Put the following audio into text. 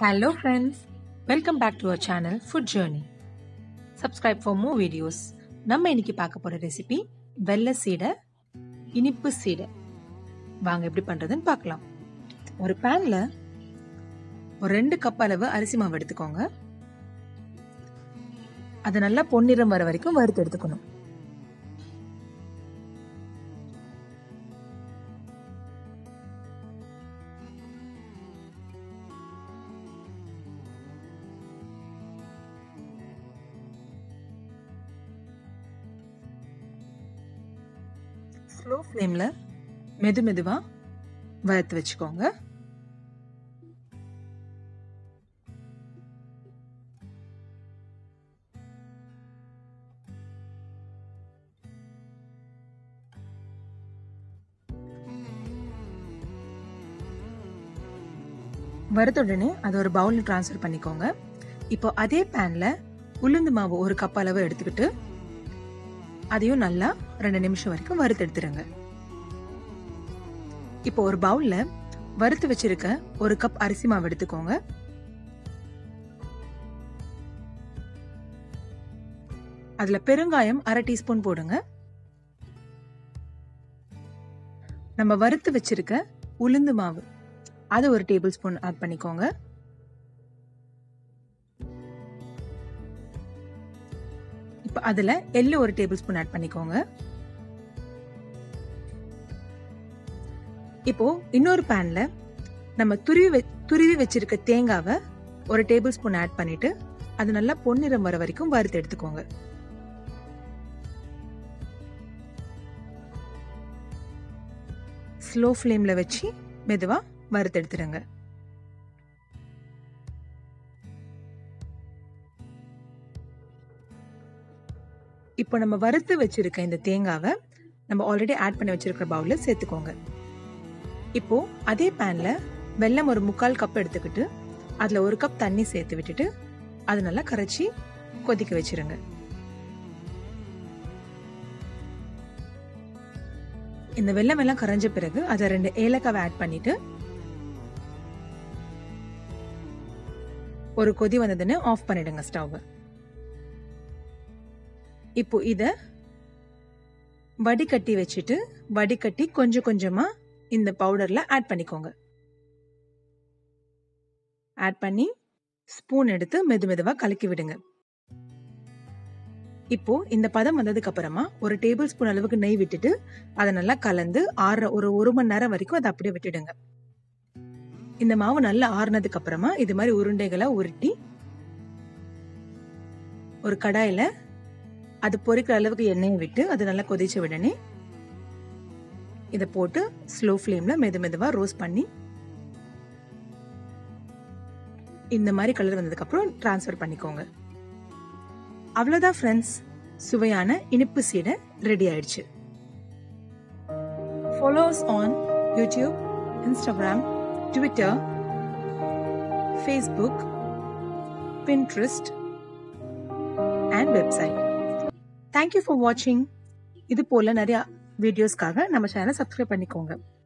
Hello friends, welcome back to our channel Food Journey. Subscribe for more videos. நம்ம இன்னைக்கு பார்க்க போற recipe வெள்ளை சீடை இனிப்பு சீடை வாங்க எப்படி பண்றதுன்னு பார்க்கலாம் ஒரு பேன்ல ஒரு ரெண்டு கப் அளவு அரிசி மாவு எடுத்துக்கோங்க அது நல்லா பொன்னிறம் வர வரைக்கும் வறுத்து எடுத்துக்கணும் ஸ்லோ ஃப்ளேமில் மெது மெதுவாக வறுத்து வச்சுக்கோங்க வறுத்த உடனே அதை ஒரு பவுலில் ட்ரான்ஸ்ஃபர் பண்ணிக்கோங்க இப்போ அதே பேனில் உளுந்து மாவு ஒரு கப் அளவு எடுத்துக்கிட்டு அதையும் நல்லா ரெண்டு நிமிஷம் வரைக்கும் வறுத்து எடுத்துருங்க இப்போ ஒரு பவுல்ல வறுத்து வச்சிருக்க ஒரு கப் அரிசி மாவு எடுத்துக்கோங்க அதுல பெருங்காயம் அரை டீஸ்பூன் போடுங்க நம்ம வறுத்து வச்சிருக்க உளுந்து மாவு அது ஒரு டேபிள் ஸ்பூன் ஆட் பண்ணிக்கோங்க இப்போ அதில் எள்ளு ஒரு டேபிள் ஸ்பூன் ஆட் பண்ணிக்கோங்க இப்போ இன்னொரு பேன்ல நம்ம துருவி துருவி வச்சிருக்க தேங்காவை ஒரு டேபிள் ஸ்பூன் ஆட் பண்ணிட்டு அது நல்லா பொன்னிறம் வர வரைக்கும் வறுத்து எடுத்துக்கோங்க ஸ்லோ ஃப்ளேம்ல வச்சு மெதுவா வறுத்து எடுத்துருங்க இப்போ நம்ம வறுத்து வச்சிருக்க இந்த தேங்காவை நம்ம ஆல்ரெடி ஆட் பண்ணி வச்சிருக்கிற பவுல்ல சேர்த்துக்கோங்க இப்போ அதே பேன்ல வெல்லம் ஒரு முக்கால் கப் எடுத்துக்கிட்டு அதுல ஒரு கப் தண்ணி சேர்த்து விட்டுட்டு அது நல்லா கரைச்சி கொதிக்க வச்சிருங்க இந்த வெல்லம் எல்லாம் கரைஞ்ச பிறகு அதை ரெண்டு ஏலக்காவை ஆட் பண்ணிட்டு ஒரு கொதி வந்ததுன்னு ஆஃப் பண்ணிடுங்க ஸ்டவ் இப்போ இத வடிகட்டி வச்சுட்டு வடிகட்டி கொஞ்சம் கொஞ்சமா இந்த பவுடர்ல ஆட் பண்ணிக்கோங்க ஆட் பண்ணி ஸ்பூன் எடுத்து மெது மெதுவா கலக்கி விடுங்க இப்போ இந்த பதம் வந்ததுக்கு அப்புறமா ஒரு டேபிள் ஸ்பூன் அளவுக்கு நெய் விட்டுட்டு அதை நல்லா கலந்து ஆற ஒரு ஒரு மணி நேரம் வரைக்கும் அதை அப்படியே விட்டுடுங்க இந்த மாவு நல்லா ஆறுனதுக்கு அப்புறமா இது மாதிரி உருண்டைகளை உருட்டி ஒரு கடாயில அது பொரிக்கிற அளவுக்கு எண்ணெயை விட்டு அது நல்லா கொதிச்ச உடனே இதை போட்டு ஸ்லோ ஃப்ளேம்ல மெது மெதுவா ரோஸ்ட் பண்ணி இந்த மாதிரி கலர் வந்ததுக்கு அப்புறம் டிரான்ஸ்ஃபர் பண்ணிக்கோங்க அவ்வளவுதான் ஃப்ரெண்ட்ஸ் சுவையான இனிப்பு சீடை ரெடி ஆயிடுச்சு follow us on YouTube Instagram Twitter Facebook Pinterest and website thank you for வாட்சிங் இது போல நிறைய வீடியோஸ்க்காக நம்ம சேனலை சப்ஸ்கிரைப் பண்ணிக்கோங்க